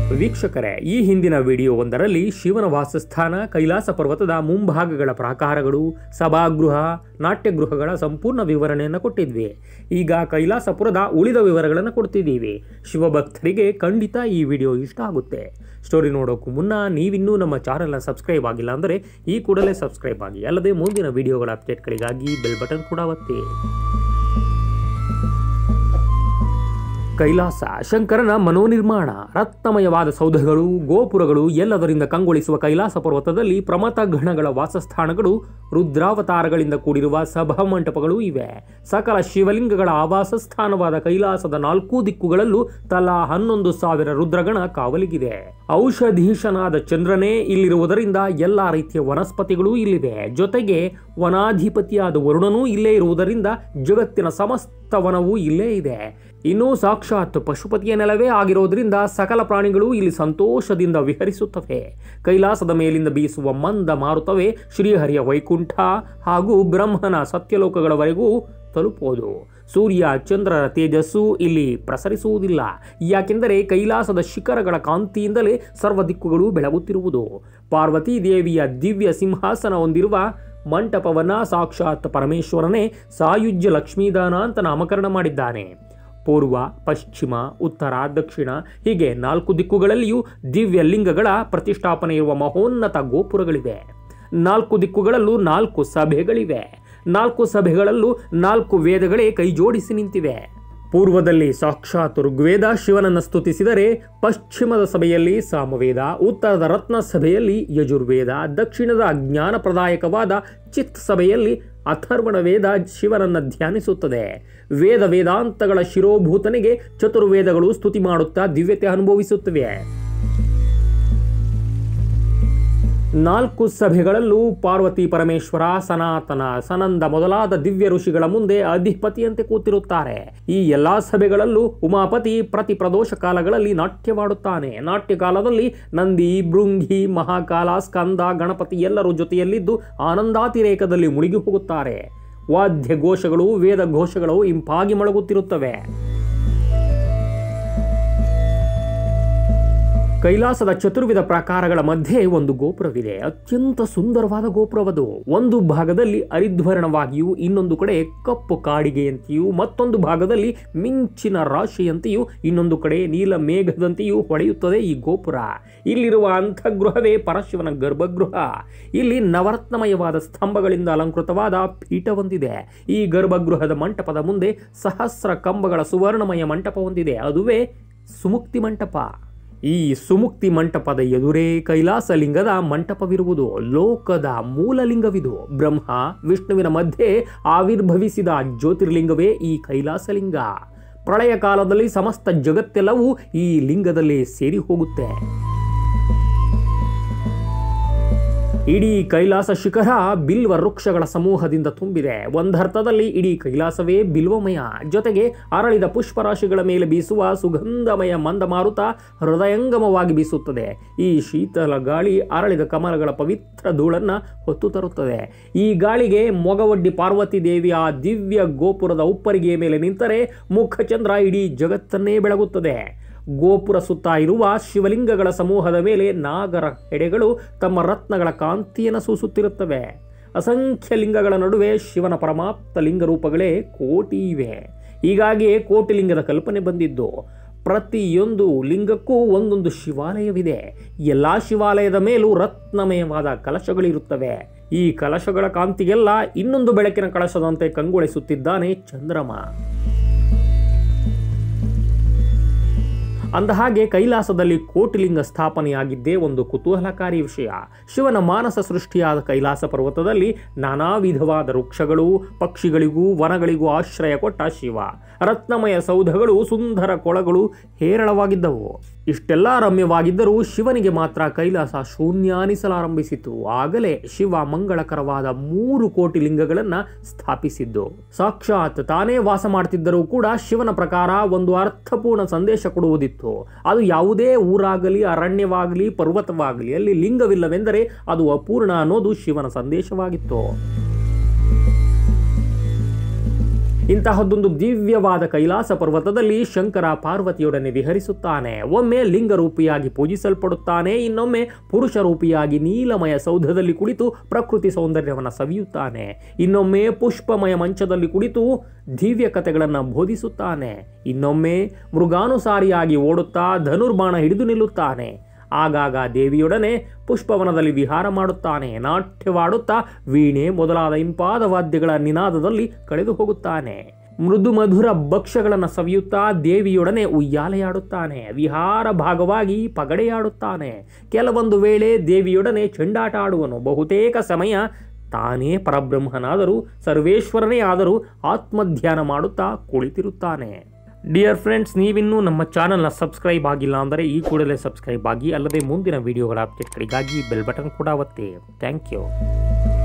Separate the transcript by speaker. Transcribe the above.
Speaker 1: ವೀಕ್ಷಕರೇ ಈ ಹಿಂದಿನ ವಿಡಿಯೋವೊಂದರಲ್ಲಿ ಶಿವನ ವಾಸಸ್ಥಾನ ಕೈಲಾಸ ಪರ್ವತದ ಮುಂಭಾಗಗಳ ಪ್ರಾಕಾರಗಳು ಸಭಾಗೃಹ ನಾಟ್ಯಗೃಹಗಳ ಸಂಪೂರ್ಣ ವಿವರಣೆಯನ್ನು ಕೊಟ್ಟಿದ್ವಿ ಈಗ ಕೈಲಾಸಪುರದ ಉಳಿದ ವಿವರಗಳನ್ನು ಕೊಡ್ತಿದ್ದೀವಿ ಶಿವಭಕ್ತರಿಗೆ ಖಂಡಿತ ಈ ವಿಡಿಯೋ ಇಷ್ಟ ಆಗುತ್ತೆ ಸ್ಟೋರಿ ನೋಡೋಕ್ಕೂ ಮುನ್ನ ನೀವಿನ್ನೂ ನಮ್ಮ ಚಾನಲ್ನ ಸಬ್ಸ್ಕ್ರೈಬ್ ಆಗಿಲ್ಲ ಅಂದರೆ ಈ ಕೂಡಲೇ ಸಬ್ಸ್ಕ್ರೈಬ್ ಆಗಿ ಅಲ್ಲದೆ ಮುಂದಿನ ವಿಡಿಯೋಗಳ ಅಪ್ಡೇಟ್ಗಳಿಗಾಗಿ ಬೆಲ್ ಬಟನ್ ಕೂಡ ಒತ್ತಿ ಕೈಲಾಸ ಶಂಕರನ ಮನೋನಿರ್ಮಾಣ ರತ್ನಮಯವಾದ ಸೌಧಗಳು ಗೋಪುರಗಳು ಎಲ್ಲದರಿಂದ ಕಂಗೊಳಿಸುವ ಕೈಲಾಸ ಪರ್ವತದಲ್ಲಿ ಪ್ರಮಥ ಗಣಗಳ ವಾಸಸ್ಥಾನಗಳು ರುದ್ರಾವತಾರಗಳಿಂದ ಕೂಡಿರುವ ಸಭಾಮಂಟಪಗಳು ಇವೆ ಸಕಲ ಶಿವಲಿಂಗಗಳ ಆವಾಸ ಸ್ಥಾನವಾದ ಕೈಲಾಸದ ನಾಲ್ಕೂ ದಿಕ್ಕುಗಳಲ್ಲೂ ತಲಾ ಹನ್ನೊಂದು ಸಾವಿರ ರುದ್ರಗಣ ಕಾವಲಿಗಿದೆ ಔಷಧೀಶನಾದ ಚಂದ್ರನೇ ಇಲ್ಲಿರುವುದರಿಂದ ಎಲ್ಲಾ ರೀತಿಯ ವನಸ್ಪತಿಗಳು ಇಲ್ಲಿವೆ ಜೊತೆಗೆ ವನಾಧಿಪತಿಯಾದ ವರುಣನೂ ಇಲ್ಲೇ ಇರುವುದರಿಂದ ಜಗತ್ತಿನ ಸಮಸ್ತ ವನವೂ ಇಲ್ಲೇ ಇದೆ ಇನ್ನು ಸಾಕ್ಷಾತ್ ಪಶುಪತಿಯ ನೆಲವೇ ಆಗಿರೋದ್ರಿಂದ ಸಕಲ ಪ್ರಾಣಿಗಳು ಇಲ್ಲಿ ಸಂತೋಷದಿಂದ ವಿಹರಿಸುತ್ತವೆ ಕೈಲಾಸದ ಮೇಲಿಂದ ಬೀಸುವ ಮಂದ ಮಾರುತವೇ ಶ್ರೀಹರಿಯ ವೈಕುಂಠ ಹಾಗೂ ಬ್ರಹ್ಮನ ಸತ್ಯಲೋಕಗಳವರೆಗೂ ತಲುಪುವುದು ಸೂರ್ಯ ಚಂದ್ರರ ತೇಜಸ್ಸು ಇಲ್ಲಿ ಪ್ರಸರಿಸುವುದಿಲ್ಲ ಯಾಕೆಂದರೆ ಕೈಲಾಸದ ಶಿಖರಗಳ ಕಾಂತಿಯಿಂದಲೇ ಸರ್ವ ದಿಕ್ಕುಗಳು ಬೆಳಗುತ್ತಿರುವುದು ಪಾರ್ವತೀ ದೇವಿಯ ದಿವ್ಯ ಸಿಂಹಾಸನ ಹೊಂದಿರುವ ಮಂಟಪವನ್ನ ಸಾಕ್ಷಾತ್ ಪರಮೇಶ್ವರನೇ ಸಾಯುಜ್ಯ ಲಕ್ಷ್ಮೀದಾನ ಅಂತ ನಾಮಕರಣ ಮಾಡಿದ್ದಾನೆ ಪೂರ್ವ ಪಶ್ಚಿಮ ಉತ್ತರ ದಕ್ಷಿಣ ಹೀಗೆ ನಾಲ್ಕು ದಿಕ್ಕುಗಳಲ್ಲಿಯೂ ದಿವ್ಯ ಲಿಂಗಗಳ ಪ್ರತಿಷ್ಠಾಪನೆ ಇರುವ ಮಹೋನ್ನತ ಗೋಪುರಗಳಿವೆ ನಾಲ್ಕು ದಿಕ್ಕುಗಳಲ್ಲೂ ನಾಲ್ಕು ಸಭೆಗಳಿವೆ ನಾಲ್ಕು ಸಭೆಗಳಲ್ಲೂ ನಾಲ್ಕು ವೇದಗಳೇ ಕೈಜೋಡಿಸಿ ನಿಂತಿವೆ ಪೂರ್ವದಲ್ಲಿ ಸಾಕ್ಷಾತ್ ಋಗ್ವೇದ ಶಿವನನ್ನು ಸ್ತುತಿಸಿದರೆ ಪಶ್ಚಿಮದ ಸಭೆಯಲ್ಲಿ ಸಾಮವೇದ ಉತ್ತರದ ರತ್ನ ಸಭೆಯಲ್ಲಿ ಯಜುರ್ವೇದ ದಕ್ಷಿಣದ ಜ್ಞಾನಪ್ರದಾಯಕವಾದ ಚಿತ್ ಸಭೆಯಲ್ಲಿ ಅಥರ್ವಣ ವೇದ ಶಿವನನ್ನು ಧ್ಯಾನಿಸುತ್ತದೆ ವೇದ ವೇದಾಂತಗಳ ಶಿರೋಭೂತನಿಗೆ ಚತುರ್ವೇದಗಳು ಸ್ತುತಿ ಮಾಡುತ್ತಾ ದಿವ್ಯತೆ ಅನುಭವಿಸುತ್ತವೆ ನಾಲ್ಕು ಸಭೆಗಳಲ್ಲೂ ಪಾರ್ವತಿ ಪರಮೇಶ್ವರ ಸನಾತನ ಸನಂದ ಮೊದಲಾದ ದಿವ್ಯ ಋಷಿಗಳ ಮುಂದೆ ಅಧಿಪತಿಯಂತೆ ಕೂತಿರುತ್ತಾರೆ ಈ ಎಲ್ಲಾ ಸಭೆಗಳಲ್ಲೂ ಉಮಾಪತಿ ಪ್ರತಿ ಪ್ರದೋಷ ಕಾಲಗಳಲ್ಲಿ ನಾಟ್ಯವಾಡುತ್ತಾನೆ ನಾಟ್ಯ ಕಾಲದಲ್ಲಿ ನಂದಿ ಭೃಂಗಿ ಮಹಾಕಾಲ ಸ್ಕಂದ ಗಣಪತಿ ಎಲ್ಲರೂ ಜೊತೆಯಲ್ಲಿದ್ದು ಆನಂದಾತಿರೇಕದಲ್ಲಿ ಮುಳುಗಿ ಹೋಗುತ್ತಾರೆ ವಾದ್ಯ ಘೋಷಗಳು ವೇದ ಘೋಷಗಳು ಇಂಪಾಗಿ ಮೊಳಗುತ್ತಿರುತ್ತವೆ ಕೈಲಾಸದ ಚತುರ್ವಿಧ ಪ್ರಕಾರಗಳ ಮಧ್ಯೆ ಒಂದು ಗೋಪುರವಿದೆ ಅತ್ಯಂತ ಸುಂದರವಾದ ಗೋಪುರವದು ಒಂದು ಭಾಗದಲ್ಲಿ ಹರಿದ್ವರ್ಣವಾಗಿಯೂ ಇನ್ನೊಂದು ಕಡೆ ಕಪ್ಪು ಕಾಡಿಗೆಯಂತೆಯೂ ಮತ್ತೊಂದು ಭಾಗದಲ್ಲಿ ಮಿಂಚಿನ ರಾಶಿಯಂತೆಯೂ ಇನ್ನೊಂದು ಕಡೆ ನೀಲ ಮೇಘದಂತೆಯೂ ಹೊಳೆಯುತ್ತದೆ ಈ ಗೋಪುರ ಇಲ್ಲಿರುವ ಅಂತಃಗೃಹವೇ ಪರಶಿವನ ಗರ್ಭಗೃಹ ಇಲ್ಲಿ ನವರತ್ನಮಯವಾದ ಸ್ತಂಭಗಳಿಂದ ಅಲಂಕೃತವಾದ ಪೀಠ ಹೊಂದಿದೆ ಈ ಗರ್ಭಗೃಹದ ಮಂಟಪದ ಮುಂದೆ ಸಹಸ್ರ ಕಂಬಗಳ ಸುವರ್ಣಮಯ ಮಂಟಪ ಹೊಂದಿದೆ ಅದುವೇ ಸುಮುಕ್ತಿ ಮಂಟಪ ಈ ಸುಮುಕ್ತಿ ಮಂಟಪದ ಎದುರೇ ಕೈಲಾಸ ಲಿಂಗದ ಮಂಟಪವಿರುವುದು ಲೋಕದ ಮೂಲಲಿಂಗವಿದು ಬ್ರಹ್ಮ ವಿಷ್ಣುವಿನ ಮಧ್ಯೆ ಆವಿರ್ಭವಿಸಿದ ಜ್ಯೋತಿರ್ಲಿಂಗವೇ ಈ ಕೈಲಾಸಲಿಂಗ ಪ್ರಳಯ ಕಾಲದಲ್ಲಿ ಸಮಸ್ತ ಜಗತ್ತೆಲ್ಲವೂ ಈ ಲಿಂಗದಲ್ಲಿ ಸೇರಿ ಹೋಗುತ್ತೆ ಇಡೀ ಕೈಲಾಸ ಶಿಖರ ಬಿಲ್ವ ವೃಕ್ಷಗಳ ಸಮೂಹದಿಂದ ತುಂಬಿದೆ ಒಂದರ್ಥದಲ್ಲಿ ಇಡೀ ಕೈಲಾಸವೇ ಬಿಲ್ವಮಯ ಜೊತೆಗೆ ಅರಳಿದ ಪುಷ್ಪರಾಶಿಗಳ ಮೇಲೆ ಬೀಸುವ ಸುಗಂಧಮಯ ಮಂದಮಾರುತ ಹೃದಯಂಗಮವಾಗಿ ಬೀಸುತ್ತದೆ ಈ ಶೀತಲ ಗಾಳಿ ಅರಳಿದ ಕಮಲಗಳ ಪವಿತ್ರ ಧೂಳನ್ನ ಹೊತ್ತು ತರುತ್ತದೆ ಈ ಗಾಳಿಗೆ ಮೊಗವಡ್ಡಿ ಪಾರ್ವತಿ ದೇವಿಯ ದಿವ್ಯ ಗೋಪುರದ ಉಪ್ಪರಿಗೆಯ ಮೇಲೆ ನಿಂತರೆ ಮುಖಚಂದ್ರ ಇಡೀ ಜಗತ್ತನ್ನೇ ಬೆಳಗುತ್ತದೆ ಗೋಪುರ ಸುತ್ತ ಇರುವ ಶಿವಲಿಂಗಗಳ ಸಮೂಹದ ಮೇಲೆ ನಾಗರ ಹೆಡೆಗಳು ತಮ್ಮ ರತ್ನಗಳ ಕಾಂತಿಯನ್ನು ಸೂಸುತ್ತಿರುತ್ತವೆ ಅಸಂಖ್ಯ ಲಿಂಗಗಳ ನಡುವೆ ಶಿವನ ಪರಮಾಪ್ತ ಲಿಂಗ ರೂಪಗಳೇ ಕೋಟಿ ಇವೆ ಹೀಗಾಗಿಯೇ ಕೋಟಿ ಲಿಂಗದ ಕಲ್ಪನೆ ಬಂದಿದ್ದು ಪ್ರತಿಯೊಂದು ಲಿಂಗಕ್ಕೂ ಒಂದೊಂದು ಶಿವಾಲಯವಿದೆ ಎಲ್ಲ ಶಿವಾಲಯದ ಮೇಲೂ ರತ್ನಮಯವಾದ ಕಲಶಗಳಿರುತ್ತವೆ ಈ ಕಲಶಗಳ ಕಾಂತಿಗೆಲ್ಲ ಇನ್ನೊಂದು ಬೆಳಕಿನ ಕಳಶದಂತೆ ಕಂಗೊಳಿಸುತ್ತಿದ್ದಾನೆ ಚಂದ್ರಮ ಅಂದಹಾಗೆ ಕೈಲಾಸದಲ್ಲಿ ಕೋಟಿಲಿಂಗ ಸ್ಥಾಪನೆಯಾಗಿದ್ದೇ ಒಂದು ಕುತೂಹಲಕಾರಿ ವಿಷಯ ಶಿವನ ಮಾನಸ ಸೃಷ್ಟಿಯಾದ ಕೈಲಾಸ ಪರ್ವತದಲ್ಲಿ ನಾನಾ ವಿಧವಾದ ವೃಕ್ಷಗಳು ಪಕ್ಷಿಗಳಿಗೂ ವನಗಳಿಗೂ ಆಶ್ರಯ ಕೊಟ್ಟ ಶಿವ ರತ್ನಮಯ ಸೌಧಗಳು ಸುಂದರ ಕೊಳಗಳು ಹೇರಳವಾಗಿದ್ದವು ಇಷ್ಟೆಲ್ಲ ರಮ್ಯವಾಗಿದ್ದರೂ ಶಿವನಿಗೆ ಮಾತ್ರ ಕೈಲಾಸ ಶೂನ್ಯ ಅನಿಸಲಾರಂಭಿಸಿತು ಆಗಲೇ ಶಿವ ಮಂಗಳಕರವಾದ ಮೂರು ಕೋಟಿ ಲಿಂಗಗಳನ್ನ ಸ್ಥಾಪಿಸಿದ್ದು ಸಾಕ್ಷಾತ್ ತಾನೇ ವಾಸ ಮಾಡ್ತಿದ್ದರೂ ಕೂಡ ಶಿವನ ಪ್ರಕಾರ ಒಂದು ಅರ್ಥಪೂರ್ಣ ಸಂದೇಶ ಕೊಡುವುದಿತ್ತು ಅದು ಯಾವುದೇ ಊರಾಗಲಿ ಅರಣ್ಯವಾಗಲಿ ಪರ್ವತವಾಗಲಿ ಅಲ್ಲಿ ಲಿಂಗವಿಲ್ಲವೆಂದರೆ ಅದು ಅಪೂರ್ಣ ಅನ್ನೋದು ಶಿವನ ಸಂದೇಶವಾಗಿತ್ತು ಇಂತಹದ್ದೊಂದು ದಿವ್ಯವಾದ ಕೈಲಾಸ ಪರ್ವತದಲ್ಲಿ ಶಂಕರ ಪಾರ್ವತಿಯೊಡನೆ ವಿಹರಿಸುತ್ತಾನೆ ಒಮ್ಮೆ ಲಿಂಗರೂಪಿಯಾಗಿ ಪೂಜಿಸಲ್ಪಡುತ್ತಾನೆ ಇನ್ನೊಮ್ಮೆ ಪುರುಷ ರೂಪಿಯಾಗಿ ನೀಲಮಯ ಸೌಧದಲ್ಲಿ ಕುಳಿತು ಪ್ರಕೃತಿ ಸೌಂದರ್ಯವನ್ನು ಸವಿಯುತ್ತಾನೆ ಇನ್ನೊಮ್ಮೆ ಪುಷ್ಪಮಯ ಮಂಚದಲ್ಲಿ ಕುಳಿತು ದಿವ್ಯ ಕಥೆಗಳನ್ನು ಬೋಧಿಸುತ್ತಾನೆ ಇನ್ನೊಮ್ಮೆ ಮೃಗಾನುಸಾರಿಯಾಗಿ ಓಡುತ್ತಾ ಧನುರ್ಬಾಣ ಹಿಡಿದು ನಿಲ್ಲುತ್ತಾನೆ ಆಗಾಗ ದೇವಿಯೊಡನೆ ಪುಷ್ಪವನದಲ್ಲಿ ವಿಹಾರ ಮಾಡುತ್ತಾನೆ ನಾಟ್ಯವಾಡುತ್ತಾ ವೀಣೆ ಮೊದಲಾದ ಇಂಪಾದ ವಾದ್ಯಗಳ ನಿನಾದದಲ್ಲಿ ಕಳೆದು ಹೋಗುತ್ತಾನೆ ಮೃದು ಮಧುರ ಭಕ್ಷ್ಯಗಳನ್ನು ಸವಿಯುತ್ತಾ ದೇವಿಯೊಡನೆ ಉಯ್ಯಾಲೆಯಾಡುತ್ತಾನೆ ವಿಹಾರ ಭಾಗವಾಗಿ ಪಗಡೆಯಾಡುತ್ತಾನೆ ಕೆಲವೊಂದು ವೇಳೆ ದೇವಿಯೊಡನೆ ಚೆಂಡಾಟ ಆಡುವನು ಬಹುತೇಕ ಸಮಯ ತಾನೇ ಪರಬ್ರಹ್ಮನಾದರೂ ಸರ್ವೇಶ್ವರನೇ ಆದರೂ ಆತ್ಮಧ್ಯಾನ ಮಾಡುತ್ತಾ ಕುಳಿತಿರುತ್ತಾನೆ ಡಿಯರ್ ಫ್ರೆಂಡ್ಸ್ ನೀವಿನ್ನೂ ನಮ್ಮ ಚಾನಲ್ನ ಸಬ್ಸ್ಕ್ರೈಬ್ ಆಗಿಲ್ಲ ಅಂದರೆ ಈ ಕೂಡಲೇ ಸಬ್ಸ್ಕ್ರೈಬ್ ಆಗಿ ಅಲ್ಲದೆ ಮುಂದಿನ ವಿಡಿಯೋಗಳ ಅಪ್ಡೇಟ್ಗಳಿಗಾಗಿ ಬೆಲ್ ಬಟನ್ ಕೂಡ ಒತ್ತಿ ಥ್ಯಾಂಕ್ ಯು